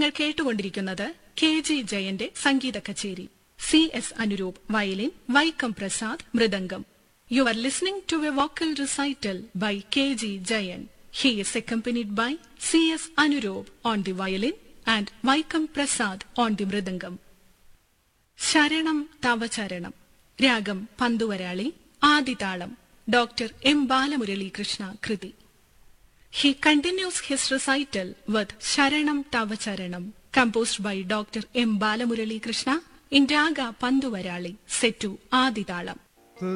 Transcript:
നിങ്ങൾ കേട്ടുകൊണ്ടിരിക്കുന്നത് K G ജയന്റെ സംഗീത കച്ചേരി C S Anuroop violin Vaikom Prasad മൃദംഗം you are listening to a vocal recital by K G Jayan he is accompanied by C S Anuroop on the violin and Vaikom Prasad on the mridangam ശരണം തവ ചരണം രാഗം പന്തുവരാളി ആദിതാളം ഡോക്ടർ എം ബാലമുരളി കൃഷ്ണ കൃതി He continues his recital with Sharanam Tava Charanam, composed by Dr. M. Balamurali Krishna in Raga Panduvarali, set to Aditalam.